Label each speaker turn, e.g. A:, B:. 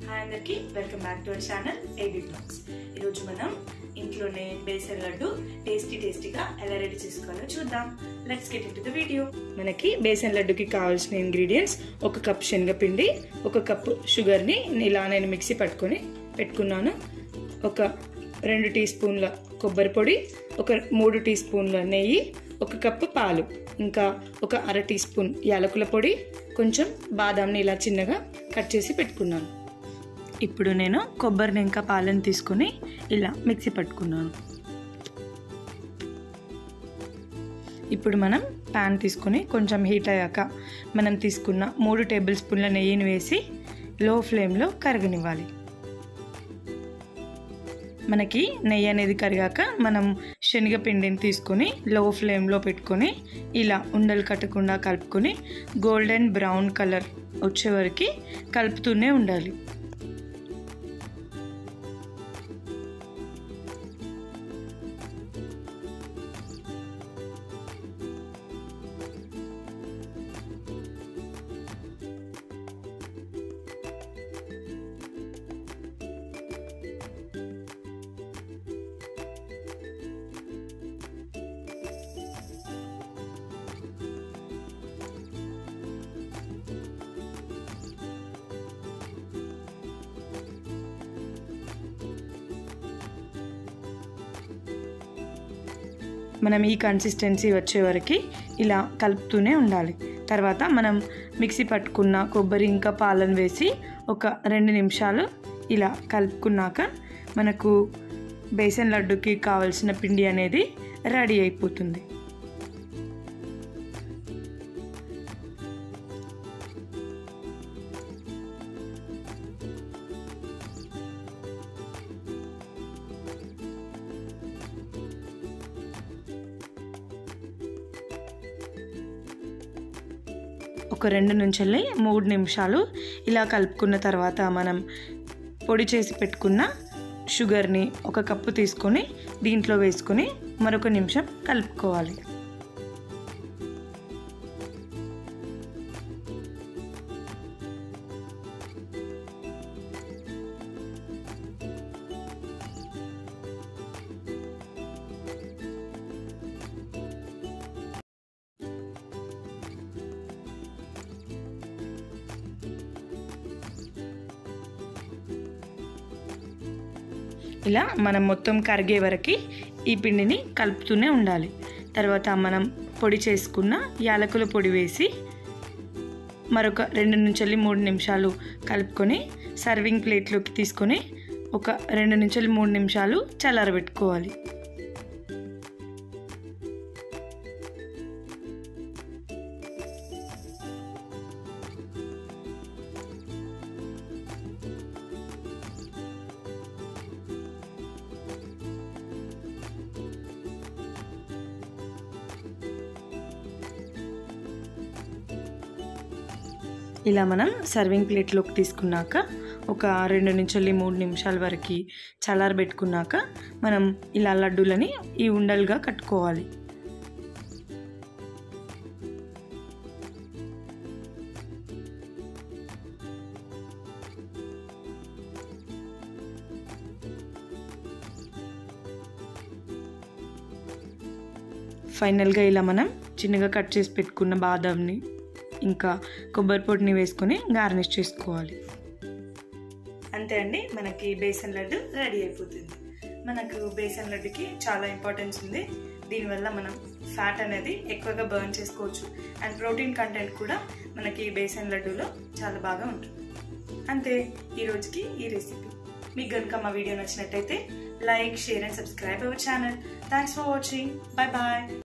A: hi అందరికి welcome back to our channel AB blogs ఈరోజు మనం ఇంట్లోనే బేసన్ లడ్డు టేస్టీ టేస్టీగా ఎలా రెడీ చేసుకోవాలో చూద్దాం let's get in the video మనకి బేసన్ లడ్డుకి కావాల్సిన ఇంగ్రీడియంట్స్ ఒక కప్ శనగపిండి ఒక కప్ షుగర్ని ఇలా నేను మిక్సీ పట్టుకొని పెట్టుకున్నాను ఒక రెండు టీ స్పూన్ల కొబ్బరి పొడి ఒక మూడు టీ స్పూన్ల నెయ్యి ఒక కప్పు పాలు ఇంకా ఒక అర టీ స్పూన్ యాలకుల పొడి కొంచెం బాదాంని ఇలా చిన్నగా కట్ చేసి పెట్టుకున్నాను ఇప్పుడు నేను కొబ్బరిని ఇంకా పాలను తీసుకొని ఇలా మిక్సీ పట్టుకున్నాను ఇప్పుడు మనం ప్యాన్ తీసుకొని కొంచెం హీట్ అయ్యాక మనం తీసుకున్న మూడు టేబుల్ స్పూన్ల నెయ్యిని వేసి లో ఫ్లేమ్లో కరగనివ్వాలి మనకి నెయ్యి అనేది కరిగాక మనం శనగపిండిని తీసుకొని లో ఫ్లేమ్లో పెట్టుకొని ఇలా ఉండలు కట్టకుండా కలుపుకొని గోల్డెన్ బ్రౌన్ కలర్ వచ్చే వరకు కలుపుతూనే ఉండాలి మనం ఈ కన్సిస్టెన్సీ వచ్చే వరకు ఇలా కలుపుతూనే ఉండాలి తర్వాత మనం మిక్సీ పట్టుకున్న కొబ్బరి ఇంకా పాలను వేసి ఒక రెండు నిమిషాలు ఇలా కలుపుకున్నాక మనకు బేసన్ లడ్డుకి కావలసిన పిండి అనేది రెడీ అయిపోతుంది ఒక రెండు నుంచి మూడు నిమిషాలు ఇలా కలుపుకున్న తర్వాత మనం పొడి చేసి పెట్టుకున్న షుగర్ని ఒక కప్పు తీసుకొని దీంట్లో వేసుకొని మరొక నిమిషం కలుపుకోవాలి ఇలా మనం మొత్తం కరిగే వరకు ఈ పిండిని కలుపుతూనే ఉండాలి తర్వాత మనం పొడి చేసుకున్న యాలకుల పొడి వేసి మరొక రెండు నుంచి మూడు నిమిషాలు కలుపుకొని సర్వింగ్ ప్లేట్లోకి తీసుకొని ఒక రెండు నుంచి మూడు నిమిషాలు చల్లారబెట్టుకోవాలి ఇలా మనం సర్వింగ్ ప్లేట్లోకి తీసుకున్నాక ఒక రెండు నుంచి మూడు నిమిషాల వరకు చల్లారబెట్టుకున్నాక మనం ఇలా లడ్డూలని ఈ ఉండలుగా కట్టుకోవాలి ఫైనల్గా ఇలా మనం చిన్నగా కట్ చేసి పెట్టుకున్న బాదంని ఇంకా కొబ్బరి పొడిని వేసుకొని గార్నిష్ చేసుకోవాలి అంతే అండి మనకి బేసన్ లడ్డు రెడీ అయిపోతుంది మనకు బేసన్ లడ్డుకి చాలా ఇంపార్టెన్స్ ఉంది దీనివల్ల మనం ఫ్యాట్ అనేది ఎక్కువగా బర్న్ చేసుకోవచ్చు అండ్ ప్రోటీన్ కంటెంట్ కూడా మనకి బేసన్ లడ్డూలో చాలా బాగా ఉంటుంది అంతే ఈ రోజుకి ఈ రెసిపీ మీకు కనుక మా వీడియో నచ్చినట్టయితే like share and subscribe our channel thanks for watching bye bye